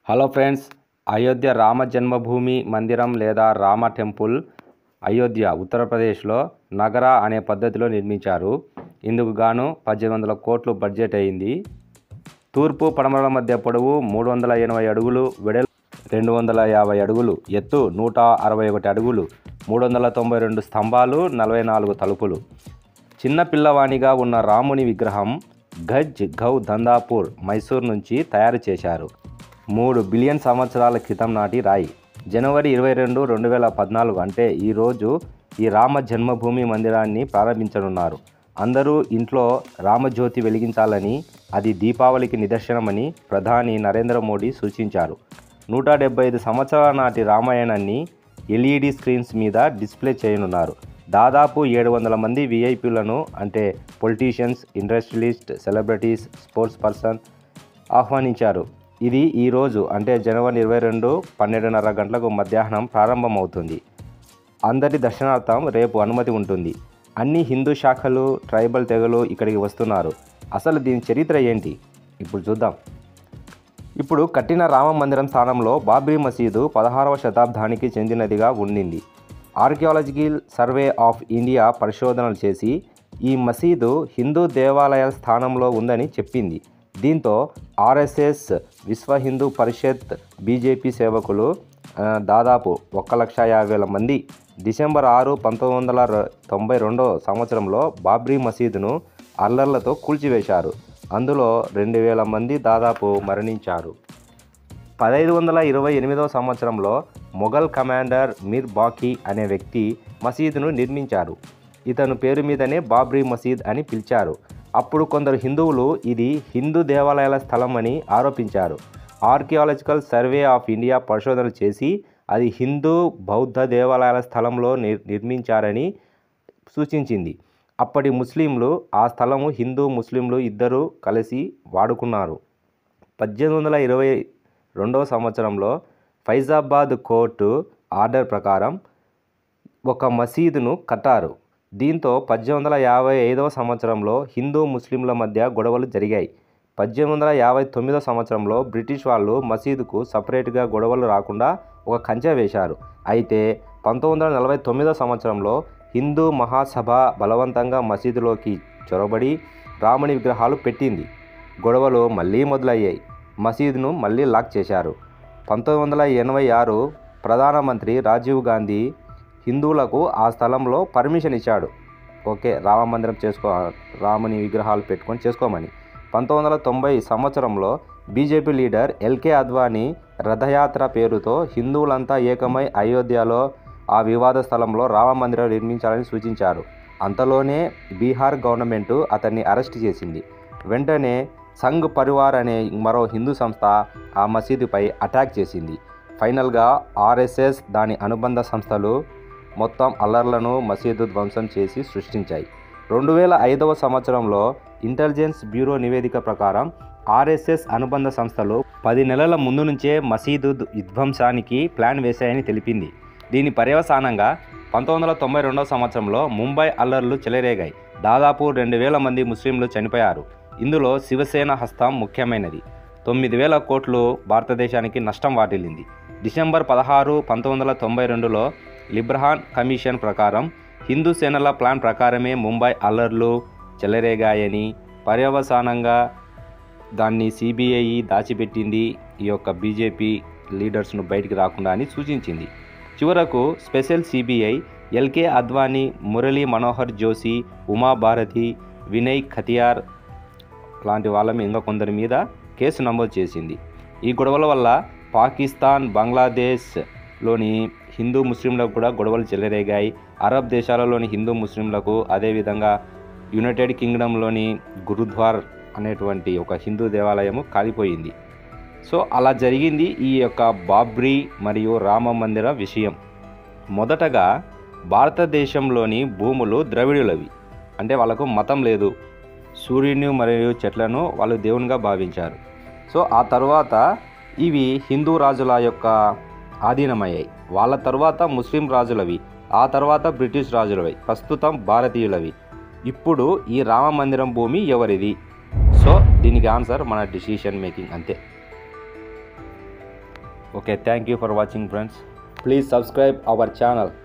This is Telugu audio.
హలో ఫ్రెండ్స్ అయోధ్య రామ జన్మభూమి మందిరం లేదా రామ టెంపుల్ అయోధ్య ఉత్తరప్రదేశ్లో నగర అనే పద్ధతిలో నిర్మించారు ఇందుకు గాను పద్దెనిమిది వందల కోట్లు బడ్జెట్ అయింది తూర్పు పడమరల మధ్య పొడవు మూడు వందల ఎనభై అడుగులు వెడల్ రెండు వందల యాభై అడుగులు ఎత్తు నూట అరవై ఒకటి అడుగులు మూడు వందల తొంభై రెండు స్తంభాలు నలభై నాలుగు తలుపులు చిన్న పిల్లవాణిగా ఉన్న రాముని విగ్రహం గజ్ గౌ దందాపూర్ మైసూర్ నుంచి తయారు చేశారు మూడు బిలియన్ సంవత్సరాల క్రితం నాటి రాయి జనవరి ఇరవై రెండు రెండు వేల పద్నాలుగు అంటే ఈరోజు ఈ రామ జన్మభూమి మందిరాన్ని ప్రారంభించనున్నారు అందరూ ఇంట్లో రామజ్యోతి వెలిగించాలని అది దీపావళికి నిదర్శనమని ప్రధాని నరేంద్ర మోడీ సూచించారు నూట డెబ్బై ఐదు సంవత్సరాల నాటి రామాయణాన్ని ఎల్ఈడి స్క్రీన్స్ మీద డిస్ప్లే చేయనున్నారు దాదాపు ఏడు వందల మంది విఐపీలను అంటే politicians industrialist celebrities sports person ఆహ్వానించారు ఇది ఈరోజు అంటే జనవరి ఇరవై రెండు పన్నెండున్నర గంటలకు మధ్యాహ్నం ప్రారంభమవుతుంది అందరి దర్శనార్థం రేపు అనుమతి ఉంటుంది అన్ని హిందూ శాఖలు ట్రైబల్ తెగలు ఇక్కడికి వస్తున్నారు అసలు దీని చరిత్ర ఏంటి ఇప్పుడు చూద్దాం ఇప్పుడు కట్టిన రామ మందిరం స్థానంలో బాబ్రీ మసీదు పదహారవ శతాబ్దానికి చెందినదిగా ఉండింది ఆర్కియాలజికల్ సర్వే ఆఫ్ ఇండియా పరిశోధనలు చేసి ఈ మసీదు హిందూ దేవాలయాల స్థానంలో ఉందని చెప్పింది దీంతో ఆర్ఎస్ఎస్ విశ్వ హిందూ పరిషత్ బీజేపీ సేవకులు ఆ, దాదాపు ఒక్క లక్ష యాభై వేల మంది డిసెంబర్ ఆరు పంతొమ్మిది వందల ర- తొంభై రెండో సంవత్సరంలో బాబ్రీ మసీదును అల్లర్లతో కూల్చివేశారు అందులో రెండు వేల మంది దాదాపు మరణించారు పదహైదు వందల ఇరవై ఎనిమిదవ సంవత్సరంలో మొఘల్ కమాండర్ మీర్ బాకీ అనే వ్యక్తి మసీదును నిర్మించారు ఇతను పేరు మీదనే బాబ్రీ మసీద్ అని పిలిచారు అప్పుడు కొందరు హిందువులు ఇది హిందూ దేవాలయాల స్థలం అని ఆరోపించారు ఆర్కియాలజికల్ సర్వే ఆఫ్ ఇండియా పరిశోధన చేసి అది హిందూ బౌద్ధ దేవాలయాల స్థలంలో నిర్ నిర్మించారని సూచించింది అప్పటి ముస్లింలు ఆ స్థలము హిందూ ముస్లింలు ఇద్దరూ కలిసి వాడుకున్నారు పద్దెనిమిది వందల ఇరవై రెండవ సంవత్సరంలో ఫైజాబాద్ కోర్టు ఆర్డర్ ప్రకారం ఒక మసీదును కట్టారు దీంతో పద్దెనిమిది వందల యాభై ఐదవ సంవత్సరంలో హిందూ ముస్లింల మధ్య గొడవలు జరిగాయి పద్దెనిమిది వందల యాభై తొమ్మిదవ సంవత్సరంలో బ్రిటిష్ వాళ్ళు మసీదుకు సపరేట్గా గొడవలు రాకుండా ఒక కంచె వేశారు అయితే పంతొమ్మిది వందల నలభై తొమ్మిదవ సంవత్సరంలో హిందూ మహాసభ బలవంతంగా మసీదులోకి చొరబడి రాముని విగ్రహాలు పెట్టింది గొడవలు మళ్ళీ మొదలయ్యాయి మసీదును మళ్ళీ లాక్ చేశారు పంతొమ్మిది వందల ఎనభై ఆరు ప్రధానమంత్రి రాజీవ్ గాంధీ హిందువులకు ఆ స్థలంలో పర్మిషన్ ఇచ్చాడు ఓకే రామ మందిరం చేసుకో రాముని విగ్రహాలు పెట్టుకొని చేసుకోమని పంతొమ్మిది వందల తొంభై సంవత్సరంలో BJP leader LK Advani Rathyatra పేరుతో హిందువులంతా ఏకమై అయోధ్యలో ఆ వివాద స్థలంలో రామ మందిరం నిర్మించాలని సూచించారు అంతలోనే బీహార్ గవర్నమెంట్ అతన్ని అరెస్ట్ చేసింది వెంటనే సంఘ్ పరివార్ అనే మరో హిందూ సంస్థ ఆ మసీదుపై అటాక్ చేసింది ఫైనల్గా ఆర్ఎస్ఎస్ దాని అనుబంధ సంస్థలు మొత్తం అల్లర్లను మసీదు ధ్వంసం చేసి సృష్టించాయి రెండు వేల ఐదవ సంవత్సరంలో ఇంటెలిజెన్స్ బ్యూరో నివేదిక ప్రకారం ఆర్ఎస్ఎస్ అనుబంధ సంస్థలు పది నెలల ముందు నుంచే మసీదు ద్- విధ్వంసానికి ప్లాన్ వేశాయని తెలిపింది దీని పర్యవసానంగా పంతొమ్మిది వందల తొంభై రెండవ సంవత్సరంలో ముంబై అల్లర్లు చెలరేగాయి దాదాపు రెండు వేల మంది ముస్లింలు చనిపోయారు ఇందులో శివసేన హస్తం ముఖ్యమైనది తొమ్మిది వేల కోట్లు భారతదేశానికి నష్టం వాటిల్లింది డిసెంబర్ పదహారు పంతొమ్మిది వందల తొంభై రెండులో లిబ్రహాన్ కమిషన్ ప్రకారం హిందూ సేనల ప్లాన్ ప్రకారమే ముంబై అల్లర్లు చెలరేగాయని పర్యవసానంగా దాన్ని సిబిఐ దాచిపెట్టింది ఈ యొక్క బీజేపీ లీడర్స్ను బయటికి రాకుండా అని సూచించింది చివరకు special CBI LK Advani Murali Manohar Joshi Umabharati Vinay Katiyar లాంటి వాళ్ళ మీద ఇంకా కొందరి మీద కేసు నమోదు చేసింది ఈ గొడవల వల్ల పాకిస్తాన్ బంగ్లాదేశ్లోని హిందూ ముస్లింలకు కూడా గొడవలు చెలరేగాయి అరబ్ దేశాలలోని హిందూ ముస్లింలకు అదేవిధంగా యునైటెడ్ కింగ్డమ్లోని గురుద్వార్ అనేటువంటి ఒక హిందూ దేవాలయము కాలిపోయింది సో అలా జరిగింది ఈ యొక్క బాబ్రీ మరియు రామ మందిర విషయం మొదటగా భారతదేశంలోని భూములు ద్రవిడులవి అంటే వాళ్ళకు మతం లేదు సూర్యుని మరియు చెట్లను వాళ్ళు దేవునిగా భావించారు సో ఆ తర్వాత ఇవి హిందూ రాజుల యొక్క ఆధీనమయ్యాయి వాళ్ళ తర్వాత ముస్లిం రాజులవి ఆ తర్వాత బ్రిటిష్ రాజులవి ప్రస్తుతం భారతీయులవి ఇప్పుడు ఈ రామ మందిరం భూమి ఎవరిది సో దీనికి ఆన్సర్ మన డిసిషన్ మేకింగ్ అంతే okay thank you for watching friends please subscribe our channel